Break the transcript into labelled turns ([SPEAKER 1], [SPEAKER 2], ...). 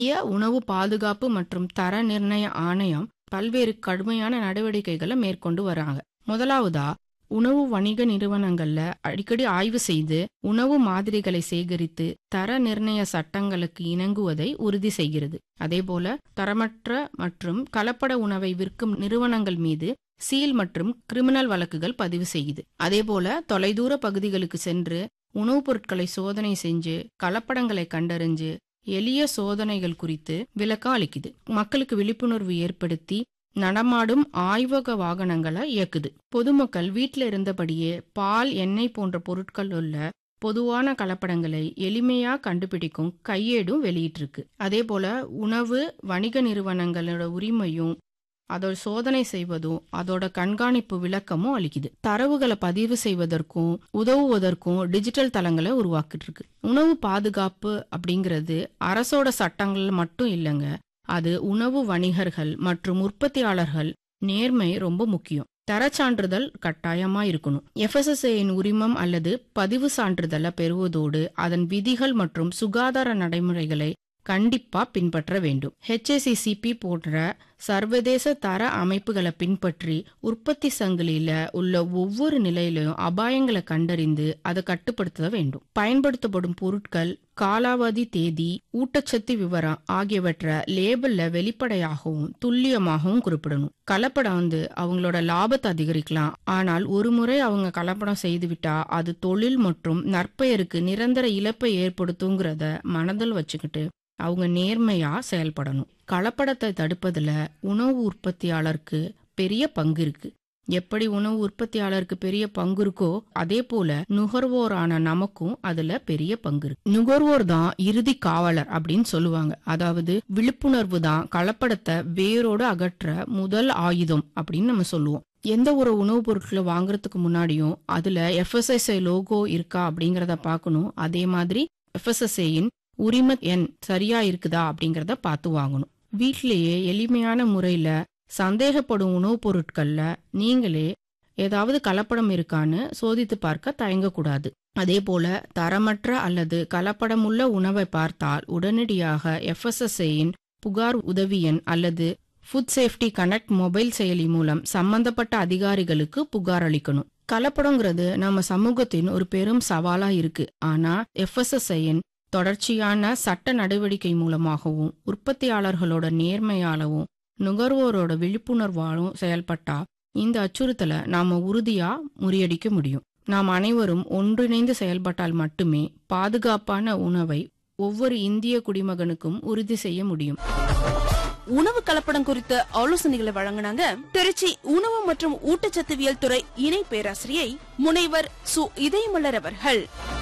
[SPEAKER 1] இந்திய உணவு பாதுகாப்பு மற்றும் தர நிர்ணய ஆணையம் பல்வேறு கடுமையான நடவடிக்கைகளை மேற்கொண்டு வராங்க முதலாவதா உணவு வணிக நிறுவனங்கள்ல அடிக்கடி ஆய்வு செய்து உணவு மாதிரிகளை சேகரித்து தர நிர்ணய சட்டங்களுக்கு இணங்குவதை உறுதி செய்கிறது அதேபோல தரமற்ற மற்றும் கலப்பட உணவை விற்கும் நிறுவனங்கள் மீது சீல் மற்றும் கிரிமினல் வழக்குகள் பதிவு செய்யுது அதேபோல தொலைதூர பகுதிகளுக்கு சென்று உணவுப் பொருட்களை சோதனை செஞ்சு கலப்படங்களை கண்டறிஞ்சு எளிய சோதனைகள் குறித்து விளக்கம் அளிக்குது மக்களுக்கு விழிப்புணர்வு ஏற்படுத்தி நடமாடும் ஆய்வக வாகனங்களை இயக்குது பொதுமக்கள் வீட்டில் இருந்தபடியே பால் எண்ணெய் போன்ற பொருட்கள் உள்ள பொதுவான கலப்படங்களை எளிமையா கண்டுபிடிக்கும் கையேடும் வெளியிட்டிருக்கு அதே போல உணவு வணிக நிறுவனங்களோட உரிமையும் அதோட சோதனை செய்வதும் அதோட கண்காணிப்பு விளக்கமும் அளிக்குது தரவுகளை பதிவு செய்வதற்கும் உதவுவதற்கும் டிஜிட்டல் தளங்களை உருவாக்கிட்டு இருக்கு உணவு பாதுகாப்பு அப்படிங்கிறது அரசோட சட்டங்கள் மட்டும் இல்லைங்க அது உணவு வணிகர்கள் மற்றும் உற்பத்தியாளர்கள் நேர்மை ரொம்ப முக்கியம் தரச்சான்றிதழ் கட்டாயமா இருக்கணும் எஃப்எஸ்எஸ்ஏயின் உரிமம் அல்லது பதிவு சான்றிதழை பெறுவதோடு அதன் விதிகள் மற்றும் சுகாதார நடைமுறைகளை கண்டிப்பா பின்பற்ற வேண்டும் ஹெச்ஏசிசிபி போன்ற சர்வதேச தர அமைப்புகளை பின்பற்றி உற்பத்தி சங்கிலியில உள்ள ஒவ்வொரு நிலையிலும் அபாயங்களை கண்டறிந்து அதை கட்டுப்படுத்த வேண்டும் பயன்படுத்தப்படும் பொருட்கள் காலாவதி தேதி ஊட்டச்சத்து விவரம் ஆகியவற்றை லேபிள்ல வெளிப்படையாகவும் துல்லியமாகவும் குறிப்பிடணும் கலப்படம் வந்து அவங்களோட லாபத்தை அதிகரிக்கலாம் ஆனால் ஒரு முறை அவங்க கலப்படம் செய்துவிட்டா அது தொழில் மற்றும் நற்பெயருக்கு நிரந்தர இழப்பை ஏற்படுத்துங்கிறத மனதில் வச்சுக்கிட்டு அவங்க நேர்மையா செயல்படணும் கலப்படத்தை தடுப்பதுல உணவு உற்பத்தியாளருக்கு பெரிய பங்கு இருக்கு எப்படி உணவு உற்பத்தியாளருக்கு பெரிய பங்கு இருக்கோ அதே போல நுகர்வோரான நமக்கும் அதுல பெரிய பங்கு இருக்கு நுகர்வோர் தான் இறுதி காவலர் அப்படின்னு சொல்லுவாங்க அதாவது விழிப்புணர்வு தான் கலப்படத்தை வேரோடு அகற்ற முதல் ஆயுதம் அப்படின்னு நம்ம சொல்லுவோம் எந்த ஒரு உணவுப் பொருட்களை வாங்குறதுக்கு முன்னாடியும் அதுல எஃப்எஸ்எஸ்ஐ லோகோ இருக்கா அப்படிங்கறத பார்க்கணும் அதே மாதிரி எஃப்எஸ்எஸ்ஐயின் உரிம எண் சரியா இருக்குதா அப்படிங்கறத பார்த்து வாங்கணும் வீட்டிலேயே எளிமையான முறையில சந்தேகப்படும் உணவுப் பொருட்கள்ல நீங்களே ஏதாவது கலப்படம் இருக்கான்னு சோதித்து பார்க்க தயங்கக்கூடாது அதே போல தரமற்ற அல்லது கலப்படமுள்ள உணவை பார்த்தால் உடனடியாக எஃப்எஸ்எஸ்ஐயின் புகார் உதவி எண் அல்லது ஃபுட் சேஃப்டி கனெக்ட் மொபைல் செயலி மூலம் சம்பந்தப்பட்ட அதிகாரிகளுக்கு புகார் அளிக்கணும் கலப்படங்கிறது நம்ம சமூகத்தின் ஒரு பெரும் சவாலா இருக்கு ஆனா எஃப்எஸ்எஸ்ஐயின் தொடர்ச்சியான சட்ட நடவடிக்கை மூலமாகவும் உற்பத்தியாளர்களோட நேர்மையாலவும் நுகர்வோரோட விழிப்புணர்வாலும் செயல்பட்டா இந்த அச்சுறுத்தலை நாம உறுதியா முறியடிக்க முடியும் நாம் அனைவரும் ஒன்றிணைந்து செயல்பட்டால் மட்டுமே பாதுகாப்பான உணவை ஒவ்வொரு இந்திய குடிமகனுக்கும் உறுதி செய்ய முடியும்
[SPEAKER 2] உணவு கலப்படம் குறித்த ஆலோசனைகளை வழங்கினாங்க திருச்சி உணவு மற்றும் ஊட்டச்சத்துவியல் துறை இணை பேராசிரியை முனைவர் சு இதயமலர் அவர்கள்